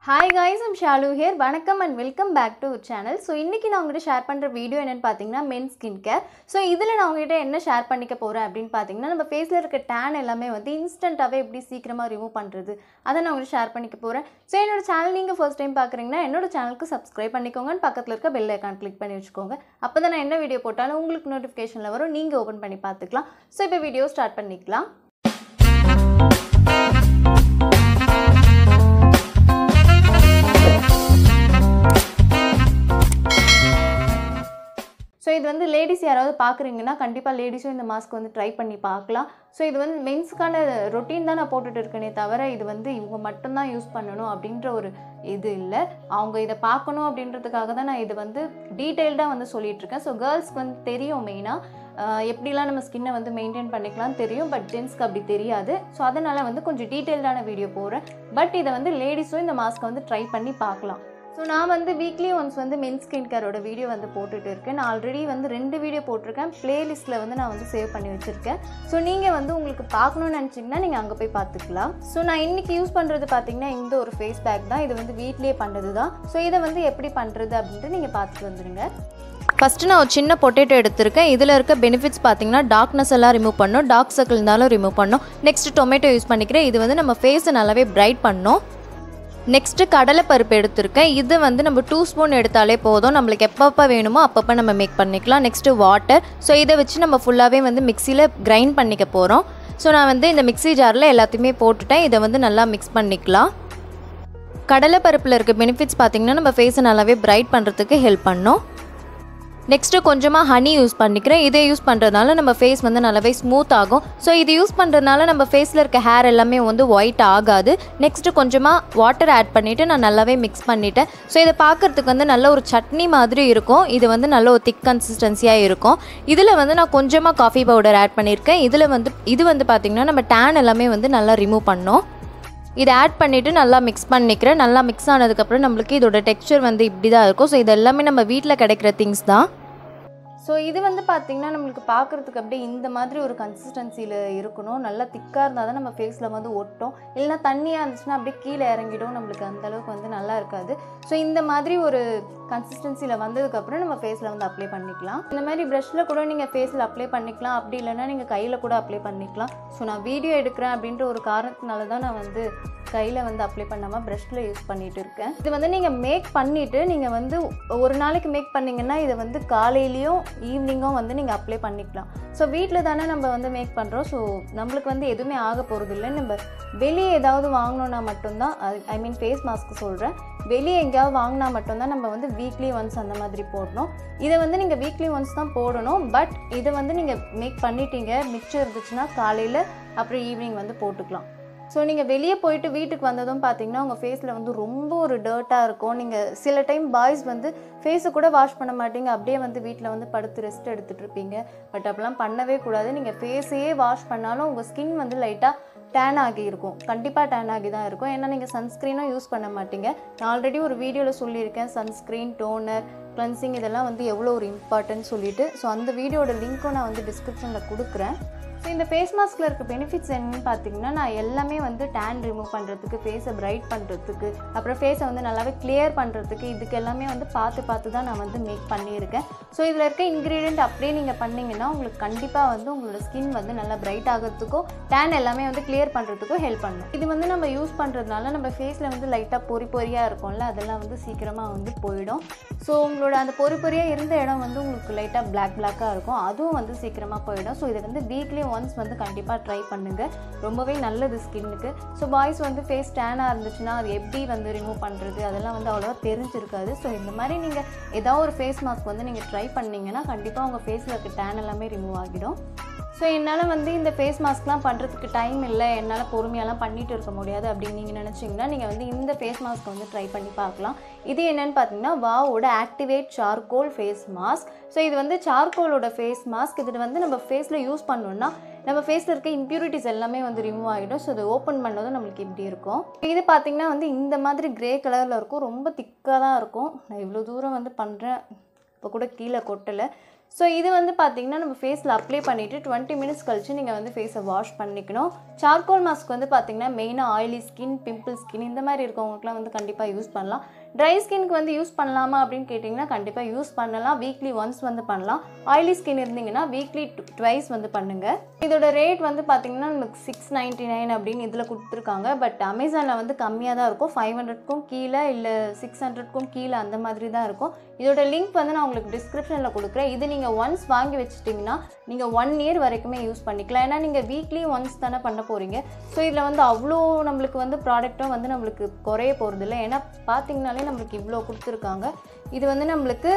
hi guys I'm Shalu here வணக்கம் and welcome back to channel so இன்றைக்கி நான் உங்கள்கிட்ட ஷேர் பண்ணுற வீடியோ என்னென்னு பார்த்தீங்கன்னா மென் ஸ்கின் கேர் ஸோ இதில் நான் உங்கள்கிட்ட என்ன ஷேர் பண்ணிக்க போகிறேன் அப்படின்னு பார்த்தீங்கன்னா நம்ம ஃபேஸில் இருக்க டேன் எல்லாமே வந்து இன்ஸ்டண்ட்டாகவே எப்படி சீக்கிரமாக ரிமூவ் பண்ணுறது அதை நான் உங்களுக்கு ஷேர் பண்ணிக்க போகிறேன் ஸோ என்னோட சேனல் நீங்கள் ஃபர்ஸ்ட் டைம் பார்க்குறீங்கன்னா என்னோட சேனலுக்கு சப்ஸ்கிரைப் பண்ணிக்கோங்க பக்கத்தில் இருக்க பெல் ஐக்கான் கிளிக் பண்ணி வச்சுக்கோங்க அப்போ தான் நான் என்ன வீடியோ போட்டாலும் உங்களுக்கு நோட்டிஃபிகேஷனில் வரும் நீங்கள் ஓப்பன் பண்ணி பார்த்துக்கலாம் ஸோ இப்போ வீடியோ ஸ்டார்ட் பண்ணிக்கலாம் ஸோ இது வந்து லேடிஸ் யாராவது பார்க்குறீங்கன்னா கண்டிப்பாக லேடிஸும் இந்த மாஸ்க் வந்து ட்ரை பண்ணி பார்க்கலாம் ஸோ இது வந்து மென்ஸ்க்கான ரொட்டீன் தான் நான் போட்டுட்டு இருக்கேனே தவிர இது வந்து இவங்க மட்டும்தான் யூஸ் பண்ணணும் அப்படின்ற ஒரு இது இல்லை அவங்க இதை பார்க்கணும் அப்படின்றதுக்காக தான் நான் இது வந்து டீட்டெயில்டாக வந்து சொல்லிட்டு இருக்கேன் ஸோ கேர்ள்ஸ்க்கு வந்து தெரியும் மெயினாக எப்படிலாம் நம்ம ஸ்கின்னை வந்து மெயின்டைன் பண்ணிக்கலாம் தெரியும் பட் ஜென்ஸ்க்கு அப்படி தெரியாது ஸோ அதனால் வந்து கொஞ்சம் டீட்டெயில்டான வீடியோ போடுறேன் பட் இதை வந்து லேடிஸும் இந்த மாஸ்க்கை வந்து ட்ரை பண்ணி பார்க்கலாம் ஸோ நான் வந்து வீக்லி ஒன்ஸ் வந்து மென் ஸ்கின் கேரோட வீடியோ வந்து போட்டுட்டு இருக்கேன் நான் ஆல்ரெடி வந்து ரெண்டு வீடியோ போட்டிருக்கேன் பிளேலிஸ்ட்டில் வந்து நான் வந்து சேவ் பண்ணி வச்சுருக்கேன் ஸோ நீங்கள் வந்து உங்களுக்கு பார்க்கணும்னு நினச்சிங்கன்னா நீங்கள் அங்கே போய் பார்த்துக்கலாம் ஸோ நான் இன்றைக்கி யூஸ் பண்ணுறது பார்த்தீங்கன்னா இந்த ஒரு ஃபேஸ் பேக் தான் இது வந்து வீட்லேயே பண்ணுறது தான் ஸோ இதை வந்து எப்படி பண்ணுறது அப்படின்ட்டு நீங்கள் பார்த்துட்டு வந்துடுங்க ஃபஸ்ட்டு நான் ஒரு சின்ன பொட்டேட்டோ எடுத்திருக்கேன் இதில் இருக்க பெனிஃபிட்ஸ் பார்த்தீங்கன்னா டார்க்னஸ் எல்லாம் ரிமூவ் பண்ணும் டார்க் சர்க்கிள் இருந்தாலும் ரிமூவ் பண்ணும் நெக்ஸ்ட் டொமேட்டோ யூஸ் பண்ணிக்கிறேன் இது வந்து நம்ம ஃபேஸை நல்லாவே பிரைட் பண்ணும் நெக்ஸ்ட்டு கடலைப்பருப்பு எடுத்திருக்கேன் இது வந்து நம்ம டூ ஸ்பூன் எடுத்தாலே போதும் நம்மளுக்கு எப்பப்போ வேணுமோ அப்பப்போ நம்ம மேக் பண்ணிக்கலாம் நெக்ஸ்ட்டு வாட்டர் ஸோ இதை வச்சு நம்ம ஃபுல்லாகவே வந்து மிக்சியில் கிரைண்ட் பண்ணிக்க போகிறோம் ஸோ நான் வந்து இந்த மிக்ஸி ஜாரில் எல்லாத்தையுமே போட்டுட்டேன் இதை வந்து நல்லா மிக்ஸ் பண்ணிக்கலாம் கடலைப்பருப்பில் இருக்க பெனிஃபிட்ஸ் பார்த்திங்கன்னா நம்ம ஃபேஸை நல்லாவே பிரைட் பண்ணுறதுக்கு ஹெல்ப் பண்ணும் நெக்ஸ்ட்டு கொஞ்சமாக ஹனி யூஸ் பண்ணிக்கிறேன் இதை யூஸ் பண்ணுறதுனால நம்ம ஃபேஸ் வந்து நல்லாவே ஸ்மூத் ஆகும் ஸோ இது யூஸ் பண்ணுறதுனால நம்ம ஃபேஸில் இருக்க ஹேர் எல்லாமே வந்து ஒயிட் ஆகாது நெக்ஸ்ட்டு கொஞ்சமாக வாட்டர் ஆட் பண்ணிவிட்டு நான் நல்லாவே மிக்ஸ் பண்ணிட்டேன் ஸோ இதை பார்க்குறதுக்கு வந்து நல்ல ஒரு சட்னி மாதிரி இருக்கும் இது வந்து நல்ல ஒரு திக் கன்சிஸ்டன்சியாக இருக்கும் இதில் வந்து நான் கொஞ்சமாக காஃபி பவுடர் ஆட் பண்ணியிருக்கேன் இதில் வந்து இது வந்து பார்த்திங்கன்னா நம்ம டேன் எல்லாமே வந்து நல்லா ரிமூவ் பண்ணோம் இதை ஆட் பண்ணிவிட்டு நல்லா மிக்ஸ் பண்ணிக்கிறேன் நல்லா மிக்ஸ் ஆனதுக்கப்புறம் நம்மளுக்கு இதோட டெக்ஸ்சர் வந்து இப்படி தான் இருக்கும் ஸோ இது எல்லாமே நம்ம வீட்டில் கிடைக்கிற திங்ஸ் தான் ஸோ இது வந்து பார்த்திங்கன்னா நம்மளுக்கு பார்க்குறதுக்கு அப்படியே இந்த மாதிரி ஒரு கன்சிஸ்டன்சியில் இருக்கணும் நல்லா திக்காக இருந்தால் தான் நம்ம ஃபேஸில் வந்து ஒட்டும் இல்லைனா தண்ணியாக இருந்துச்சுன்னா அப்படியே கீழே இறங்கிடும் நம்மளுக்கு அந்த அளவுக்கு வந்து நல்லா இருக்காது ஸோ இந்த மாதிரி ஒரு கன்சிஸ்டன்சியில் வந்ததுக்கப்புறம் நம்ம ஃபேஸில் வந்து அப்ளை பண்ணிக்கலாம் இந்த மாதிரி ப்ரஷில் கூட நீங்கள் ஃபேஸில் அப்ளை பண்ணிக்கலாம் அப்படி இல்லைன்னா நீங்கள் கையில் கூட அப்ளை பண்ணிக்கலாம் ஸோ நான் வீடியோ எடுக்கிறேன் அப்படின்ற ஒரு காரணத்தினால தான் நான் வந்து கையில் வந்து அப்ளை பண்ணாமல் ப்ரஷில் யூஸ் பண்ணிகிட்டு இருக்கேன் இது வந்து நீங்கள் மேக் பண்ணிவிட்டு நீங்கள் வந்து ஒரு நாளைக்கு மேக் பண்ணிங்கன்னா இதை வந்து காலையிலையும் ஈவினிங்கும் வந்து நீங்கள் அப்ளை பண்ணிக்கலாம் ஸோ வீட்டில் தானே நம்ம வந்து மேக் பண்ணுறோம் ஸோ நம்மளுக்கு வந்து எதுவுமே ஆக போகிறது இல்லை நம்ம வெளியே ஏதாவது வாங்கினோன்னா மட்டும்தான் ஐ மீன் ஃபேஸ் மாஸ்க் சொல்கிறேன் வெளியே எங்கேயாவது வாங்கினா மட்டும்தான் நம்ம வந்து வீக்லி ஒன்ஸ் அந்த மாதிரி போடணும் இதை வந்து நீங்கள் வீக்லி ஒன்ஸ் தான் போடணும் பட் இதை வந்து நீங்கள் மேக் பண்ணிட்டீங்க மிச்சம் இருந்துச்சுன்னா காலையில் அப்புறம் ஈவினிங் வந்து போட்டுக்கலாம் ஸோ நீங்கள் வெளியே போயிட்டு வீட்டுக்கு வந்ததும் பார்த்தீங்கன்னா உங்கள் ஃபேஸில் வந்து ரொம்ப ஒரு டர்ட்டாக இருக்கும் நீங்கள் சில டைம் பாய்ஸ் வந்து ஃபேஸை கூட வாஷ் பண்ண மாட்டீங்க அப்படியே வந்து வீட்டில் வந்து படுத்து ரெஸ்ட் எடுத்துகிட்டு இருப்பீங்க பட் அப்படிலாம் பண்ணவே கூடாது நீங்கள் ஃபேஸையே வாஷ் பண்ணாலும் உங்கள் ஸ்கின் வந்து லைட்டாக டேன் ஆகி இருக்கும் கண்டிப்பாக டேன் ஆகி தான் இருக்கும் ஏன்னா நீங்கள் சன்ஸ்க்ரீனும் யூஸ் பண்ண மாட்டீங்க நான் ஆல்ரெடி ஒரு வீடியோவில் சொல்லியிருக்கேன் சன்ஸ்க்ரீன் டோனர் கிளன்சிங் இதெல்லாம் வந்து எவ்வளோ ஒரு இம்பார்ட்டன்ட் சொல்லிட்டு ஸோ அந்த வீடியோட லிங்க்கும் நான் வந்து டிஸ்கிரிப்ஷனில் கொடுக்குறேன் ஸோ இந்த ஃபேஸ் மாஸ்கில் இருக்க பெனிஃபிட்ஸ் என்னன்னு பார்த்தீங்கன்னா நான் எல்லாமே வந்து டேன் ரிமூவ் பண்ணுறதுக்கு ஃபேஸை பிரைட் பண்ணுறதுக்கு அப்புறம் ஃபேஸை வந்து நல்லாவே கிளியர் பண்ணுறதுக்கு இதுக்கு எல்லாமே வந்து பார்த்து பார்த்து தான் நான் வந்து மேக் பண்ணியிருக்கேன் ஸோ இதில் இருக்க இன்க்ரீடியன்ட் அப்படியே நீங்கள் பண்ணிங்கன்னா உங்களுக்கு கண்டிப்பாக வந்து உங்களோட ஸ்கின் வந்து நல்லா பிரைட் ஆகிறதுக்கும் டேன் எல்லாமே வந்து கிளியர் பண்ணுறதுக்கும் ஹெல்ப் பண்ணும் இது வந்து நம்ம யூஸ் பண்ணுறதுனால நம்ம ஃபேஸில் வந்து லைட்டாக பொறி பொறியாக இருக்கும்ல அதெல்லாம் வந்து சீக்கிரமாக வந்து போயிடும் ஸோ உங்களோட அந்த பொறி பொறியாக இருந்த இடம் வந்து உங்களுக்கு லைட்டாக பிளாக் பிளாக்காக இருக்கும் அதுவும் வந்து சீக்கிரமாக போயிடும் ஸோ இதை வந்து வீக்லி ஒன்ஸ் வந்து கண்டிப்பாக ட்ரை பண்ணுங்கள் ரொம்பவே நல்லது ஸ்கின்னுக்கு ஸோ பாய்ஸ் வந்து ஃபேஸ் டேனாக இருந்துச்சுன்னா அது எப்படி வந்து ரிமூவ் பண்ணுறது அதெல்லாம் வந்து அவ்வளோவா தெரிஞ்சிருக்காது ஸோ இந்த மாதிரி நீங்கள் ஏதாவது ஒரு ஃபேஸ் மாஸ்க் வந்து நீங்கள் ட்ரை பண்ணிங்கன்னா கண்டிப்பாக உங்கள் ஃபேஸில் இருக்க டேன் எல்லாமே ரிமூவ் ஆகிடும் ஸோ என்னால் வந்து இந்த ஃபேஸ் மாஸ்க்லாம் பண்ணுறதுக்கு டைம் இல்லை என்னால் பொறுமையாலாம் பண்ணிட்டு இருக்க முடியாது அப்படின்னு நீங்கள் நினச்சிங்கன்னா நீங்கள் வந்து இந்த ஃபேஸ் மாஸ்க் வந்து ட்ரை பண்ணி பார்க்கலாம் இது என்னென்னு பார்த்தீங்கன்னா வாவோட activate charcoal face mask so இது வந்து சார்கோலோட ஃபேஸ் மாஸ்க் இது வந்து நம்ம ஃபேஸில் யூஸ் பண்ணோன்னா நம்ம ஃபேஸில் இருக்க இம்ப்யூரிட்டிஸ் எல்லாமே வந்து ரிமூவ் ஆகிடும் ஸோ இதை ஓப்பன் பண்ணதும் நம்மளுக்கு இப்படி இருக்கும் இது பார்த்திங்கன்னா வந்து இந்த மாதிரி கிரே கலரில் இருக்கும் ரொம்ப திக்காக தான் இருக்கும் நான் இவ்வளோ தூரம் வந்து பண்ணுறேன் இப்போ கூட கீழே கொட்டலை ஸோ இது வந்து பார்த்தீங்கன்னா நம்ம ஃபேஸில் அப்ளை பண்ணிவிட்டு டுவெண்ட்டி மினிட்ஸ் கழிச்சு நீங்கள் வந்து ஃபேஸை வாஷ் பண்ணிக்கணும் சார்கோல் மாஸ்க் வந்து பார்த்தீங்கன்னா மெயினாக ஆயிலி ஸ்கின் பிம்பிள் ஸ்கின் இந்த மாதிரி இருக்கவங்களுக்குலாம் வந்து கண்டிப்பாக யூஸ் பண்ணலாம் ட்ரை ஸ்கின்க்கு வந்து யூஸ் பண்ணலாமா அப்படின்னு கேட்டிங்கன்னா கண்டிப்பாக யூஸ் பண்ணலாம் வீக்லி ஒன்ஸ் வந்து பண்ணலாம் ஆயிலி ஸ்கின் இருந்தீங்கன்னா வீக்லி ட்வைஸ் வந்து பண்ணுங்கள் இதோட ரேட் வந்து பார்த்தீங்கன்னா நமக்கு சிக்ஸ் நைன்ட்டி நைன் அப்படின்னு இதில் கொடுத்துருக்காங்க பட் அமேசானில் வந்து கம்மியாக தான் இருக்கும் ஃபைவ் ஹண்ட்ரட்க்கும் கீழே இல்லை சிக்ஸ் ஹண்ட்ரட்க்கும் கீழே அந்த மாதிரி தான் இருக்கும் இதோட லிங்க் வந்து நான் உங்களுக்கு டிஸ்கிரிப்ஷனில் கொடுக்குறேன் இது நீங்கள் ஒன்ஸ் வாங்கி வச்சிட்டிங்கன்னா நீங்கள் ஒன் இயர் வரைக்குமே யூஸ் பண்ணிக்கலாம் ஏன்னா நீங்கள் வீக்லி ஒன்ஸ் தானே பண்ண போகிறீங்க ஸோ இதில் வந்து அவ்வளோ நம்மளுக்கு வந்து ப்ராடக்ட்டும் வந்து நம்மளுக்கு குறைய போகிறதில்ல ஏன்னா பார்த்தீங்கனாலே நம்மளுக்கு இவ்வளோ கொடுத்துருக்காங்க இது வந்து நம்மளுக்கு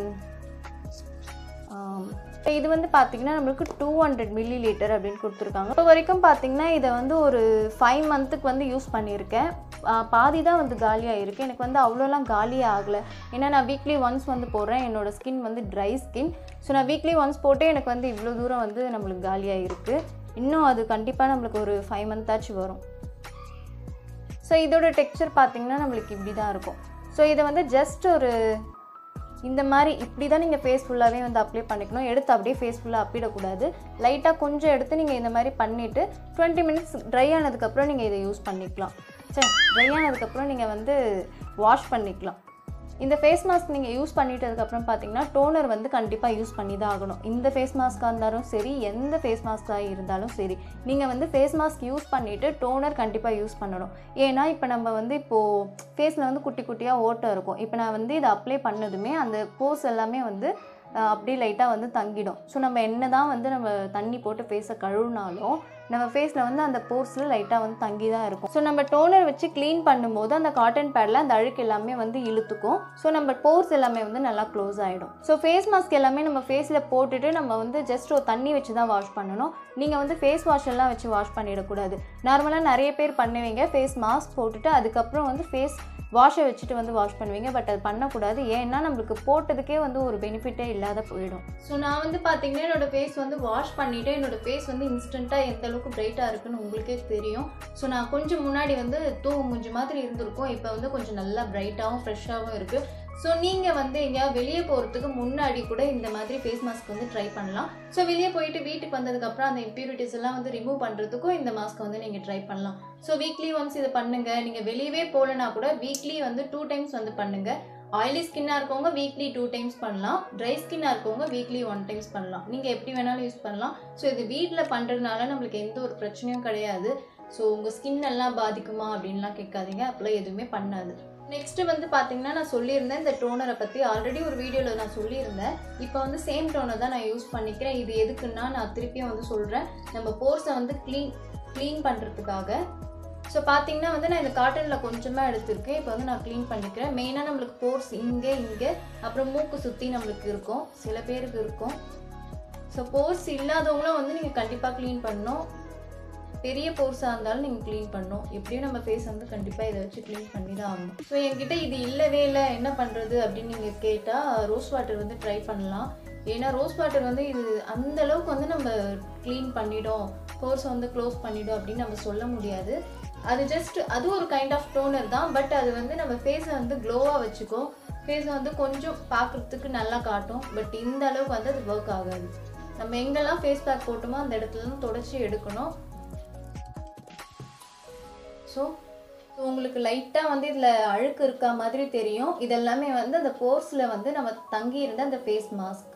ஆம், இது வந்து பார்த்தீங்கன்னா நம்மளுக்கு டூ ஹண்ட்ரட் மில்லி லிட்டர் அப்படின்னு கொடுத்துருக்காங்க இப்போ வரைக்கும் பார்த்தீங்கன்னா இதை வந்து ஒரு ஃபைவ் மந்த்துக்கு வந்து யூஸ் பண்ணியிருக்கேன் ஆ, பாதி தான் வந்து காலியாக இருக்குது எனக்கு வந்து அவ்வளோலாம் காலியே ஆகலை ஏன்னா நான் வீக்லி ஒன்ஸ் வந்து போடுறேன் என்னோட ஸ்கின் வந்து ட்ரை ஸ்கின் ஸோ நான் வீக்லி ஒன்ஸ் போட்டே எனக்கு வந்து இவ்வளோ தூரம் வந்து நம்மளுக்கு காலியாக இருக்குது இன்னும் அது கண்டிப்பாக நம்மளுக்கு ஒரு ஃபைவ் மந்த்தாச்சும் வரும் ஸோ இதோட டெக்ஸ்சர் பார்த்தீங்கன்னா நம்மளுக்கு இப்படி தான் இருக்கும் ஸோ இதை வந்து ஜஸ்ட் ஒரு இந்த மாதிரி இப்படி தான் நீங்கள் ஃபேஸ் ஃபுல்லாகவே வந்து அப்ளை பண்ணிக்கணும் எடுத்து அப்படியே ஃபேஸ் ஃபுல்லாக அப்பிடக்கூடாது லைட்டாக கொஞ்சம் எடுத்து நீங்கள் இந்த மாதிரி பண்ணிவிட்டு டுவெண்ட்டி மினிட்ஸ் ட்ரை ஆனதுக்கப்புறம் நீங்கள் இதை யூஸ் பண்ணிக்கலாம் சரி ட்ரை ஆனதுக்கப்புறம் நீங்கள் வந்து வாஷ் பண்ணிக்கலாம் இந்த ஃபேஸ் மாஸ்க் நீங்கள் யூஸ் பண்ணிட்டதுக்கப்புறம் பார்த்தீங்கன்னா டோனர் வந்து கண்டிப்பாக யூஸ் பண்ணி தான் ஆகணும் இந்த ஃபேஸ் மாஸ்க்காக இருந்தாலும் சரி எந்த ஃபேஸ் மாஸ்க்காக இருந்தாலும் சரி நீங்கள் வந்து ஃபேஸ் மாஸ்க் யூஸ் பண்ணிவிட்டு டோனர் கண்டிப்பாக யூஸ் பண்ணணும் ஏன்னா இப்போ நம்ம வந்து இப்போது ஃபேஸில் வந்து குட்டி குட்டியாக ஓட்டம் இருக்கும் இப்போ நான் வந்து இதை அப்ளை பண்ணதுமே அந்த போஸ் எல்லாமே வந்து அஹ், அப்படியே லைட்டாக வந்து தங்கிடும் ஸோ நம்ம என்ன தான் வந்து நம்ம தண்ணி போட்டு ஃபேஸை கழுவினாலும் நம்ம ஃபேஸில் வந்து அந்த போர்ஸில் லைட்டாக வந்து தங்கி தான் இருக்கும் ஸோ நம்ம டோனர் வச்சு க்ளீன் பண்ணும்போது அந்த காட்டன் பேடில் அந்த அழுக்கு எல்லாமே வந்து இழுத்துக்கும் ஸோ நம்ம போர்ஸ் எல்லாமே வந்து நல்லா க்ளோஸ் ஆகிடும் ஸோ ஃபேஸ் மாஸ்க் எல்லாமே நம்ம ஃபேஸில் போட்டுட்டு நம்ம வந்து ஜஸ்ட் ஒரு தண்ணி வச்சு தான் வாஷ் பண்ணணும் நீங்கள் வந்து ஃபேஸ் வாஷ் எல்லாம் வச்சு வாஷ் பண்ணிடக்கூடாது நார்மலாக நிறைய பேர் பண்ணுவீங்க ஃபேஸ் மாஸ்க் போட்டுட்டு அதுக்கப்புறம் வந்து ஃபேஸ் வாஷை வச்சுட்டு வந்து வாஷ் பண்ணுவீங்க பட் அது பண்ணக்கூடாது ஏன்னா நம்மளுக்கு போட்டதுக்கே வந்து ஒரு பெனிஃபிட்டே இல்லாத போயிடும் ஸோ நான் வந்து பார்த்தீங்கன்னா என்னோட ஃபேஸ் வந்து வாஷ் பண்ணிவிட்டு என்னோட ஃபேஸ் வந்து இன்ஸ்டண்ட்டாக எந்த அளவுக்கு பிரைட்டாக இருக்குன்னு உங்களுக்கே தெரியும் ஸோ நான் கொஞ்சம் முன்னாடி வந்து தூங்கு மூஞ்சி மாதிரி இருந்திருக்கும் இப்போ வந்து கொஞ்சம் நல்லா பிரைட்டாகவும் ஃப்ரெஷ்ஷாகவும் இருக்குது ஸோ நீங்கள் வந்து எங்கேயாவது வெளியே போகிறதுக்கு முன்னாடி கூட இந்த மாதிரி ஃபேஸ் மாஸ்க் வந்து ட்ரை பண்ணலாம் ஸோ வெளியே போயிட்டு வீட்டுக்கு வந்ததுக்கப்புறம் அந்த இம்ப்யூரிட்டிஸ் எல்லாம் வந்து ரிமூவ் பண்ணுறதுக்கும் இந்த மாஸ்க் வந்து நீங்கள் ட்ரை பண்ணலாம் ஸோ வீக்லி ஒன்ஸ் இதை பண்ணுங்க நீங்கள் வெளியவே போகலனா கூட வீக்லி வந்து டூ டைம்ஸ் வந்து பண்ணுங்க ஆயிலி ஸ்கின்னாக இருக்கவங்க வீக்லி டூ டைம்ஸ் பண்ணலாம் ட்ரை ஸ்கின்னாக இருக்கவங்க வீக்லி ஒன் டைம்ஸ் பண்ணலாம் நீங்கள் எப்படி வேணாலும் யூஸ் பண்ணலாம் ஸோ இது வீட்டில் பண்ணுறதுனால நம்மளுக்கு எந்த ஒரு பிரச்சனையும் கிடையாது ஸோ உங்கள் ஸ்கின் எல்லாம் பாதிக்குமா அப்படின்லாம் கேட்காதீங்க அப்போலாம் எதுவுமே பண்ணாது நெக்ஸ்ட் வந்து பார்த்தீங்கன்னா நான் சொல்லியிருந்தேன் இந்த டோனரை பற்றி ஆல்ரெடி ஒரு வீடியோவில் நான் சொல்லியிருந்தேன் இப்போ வந்து சேம் டோனர் தான் நான் யூஸ் பண்ணிக்கிறேன் இது எதுக்குன்னா நான் திருப்பியும் வந்து சொல்கிறேன் நம்ம போர்ஸை வந்து க்ளீன் க்ளீன் பண்ணுறதுக்காக ஸோ பார்த்தீங்கன்னா வந்து நான் இந்த காட்டனில் கொஞ்சமாக எடுத்திருக்கேன் இப்போ வந்து நான் க்ளீன் பண்ணிக்கிறேன் மெயினாக நம்மளுக்கு போர்ஸ் இங்கே இங்கே அப்புறம் மூக்கு சுற்றி நம்மளுக்கு இருக்கும் சில பேருக்கு இருக்கும் ஸோ போர்ஸ் இல்லாதவங்களும் வந்து நீங்கள் கண்டிப்பாக க்ளீன் பண்ணணும் பெரிய போர்ஸாக இருந்தாலும் நீங்கள் க்ளீன் பண்ணணும் எப்படியும் நம்ம ஃபேஸ் வந்து கண்டிப்பாக இதை வச்சு க்ளீன் பண்ணி தான் ஆகணும் ஸோ என்கிட்ட இது இல்லவே இல்லை என்ன பண்ணுறது அப்படின்னு நீங்கள் கேட்டால் ரோஸ் வாட்டர் வந்து ட்ரை பண்ணலாம் ஏன்னா ரோஸ் வாட்டர் வந்து இது அந்த அளவுக்கு வந்து நம்ம க்ளீன் பண்ணிடும் போர்ஸை வந்து க்ளோஸ் பண்ணிடும் அப்படின்னு நம்ம சொல்ல முடியாது அது ஜஸ்ட் அது ஒரு கைண்ட் ஆஃப் டோனர் தான் பட் அது வந்து நம்ம ஃபேஸை வந்து க்ளோவாக வச்சுக்கும் ஃபேஸை வந்து கொஞ்சம் பார்க்குறதுக்கு நல்லா காட்டும் பட் இந்த அளவுக்கு வந்து அது ஒர்க் ஆகாது நம்ம எங்கெல்லாம் ஃபேஸ் பேக் போட்டோமோ அந்த இடத்துலலாம் தொடச்சி எடுக்கணும் ஸோ உங்களுக்கு லைட்டாக வந்து இதில் அழுக்கு இருக்கா மாதிரி தெரியும் இதெல்லாமே வந்து அந்த போர்ஸில் வந்து நம்ம தங்கி இருந்த அந்த ஃபேஸ் மாஸ்க்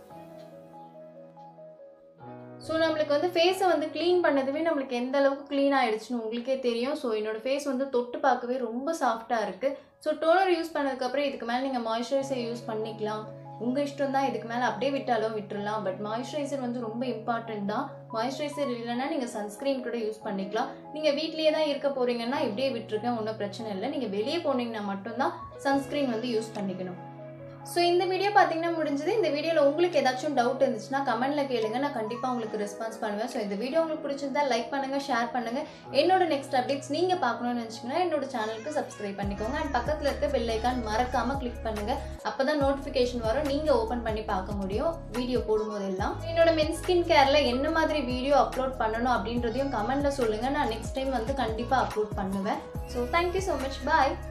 ஸோ நம்மளுக்கு வந்து ஃபேஸை வந்து க்ளீன் பண்ணதுமே நம்மளுக்கு எந்த அளவுக்கு க்ளீன் ஆயிடுச்சுன்னு உங்களுக்கே தெரியும் ஸோ என்னோட ஃபேஸ் வந்து தொட்டு பார்க்கவே ரொம்ப சாஃப்டாக இருக்குது ஸோ டோனர் யூஸ் பண்ணதுக்கப்புறம் இதுக்கு மேலே நீங்கள் மாய்ஸ்சரைசர் யூஸ் பண்ணிக்கலாம் உங்கள் இஷ்டம் தான் இதுக்கு மேலே அப்படியே விட்டாலும் விட்டுறலாம் பட் மாய்ஸ்சரைசர் வந்து ரொம்ப இம்பார்ட்டன்ட் தான் மாய்ஸ்சரைசர் இல்லைன்னா நீங்கள் சன்ஸ்க்ரீன் கூட யூஸ் பண்ணிக்கலாம் நீங்கள் வீட்லேயே தான் இருக்க போகிறீங்கன்னா இப்படியே விட்டுருங்க ஒன்றும் பிரச்சனை இல்லை நீங்கள் வெளியே போனீங்கன்னா மட்டும்தான் சன்ஸ்க்ரீன் வந்து யூஸ் பண்ணிக்கணும் ஸோ இந்த வீடியோ பார்த்தீங்கன்னா முடிஞ்சது இந்த வீடியோவில் உங்களுக்கு ஏதாச்சும் டவுட் இருந்துச்சுன்னா கமெண்ட்ல கேளுங்க நான் கண்டிப்பாக உங்களுக்கு ரெஸ்பான்ஸ் பண்ணுவேன் ஸோ இந்த வீடியோ உங்களுக்கு பிடிச்சிருந்தா லைக் பண்ணுங்க ஷேர் பண்ணுங்க என்னோட நெக்ஸ்ட் அப்டேட்ஸ் நீங்கள் பார்க்கணும்னு நினச்சிங்கன்னா என்னோட சேனலுக்கு சப்ஸ்கிரைப் பண்ணிக்கோங்க அண்ட் பக்கத்தில் இருக்க பெல் ஐக்கான் மறக்காம கிளிக் பண்ணுங்க அப்போ தான் நோட்டிஃபிகேஷன் வரும் நீங்கள் ஓப்பன் பண்ணி பார்க்க முடியும் வீடியோ போடும்போதெல்லாம் என்னோட மென் ஸ்கின் கேரில் என்ன மாதிரி வீடியோ அப்லோட் பண்ணணும் அப்படின்றதையும் கமெண்ட்ல சொல்லுங்க நான் நெக்ஸ்ட் டைம் வந்து கண்டிப்பாக அப்லோட் பண்ணுவேன் ஸோ தேங்க்யூ ஸோ மச் பாய்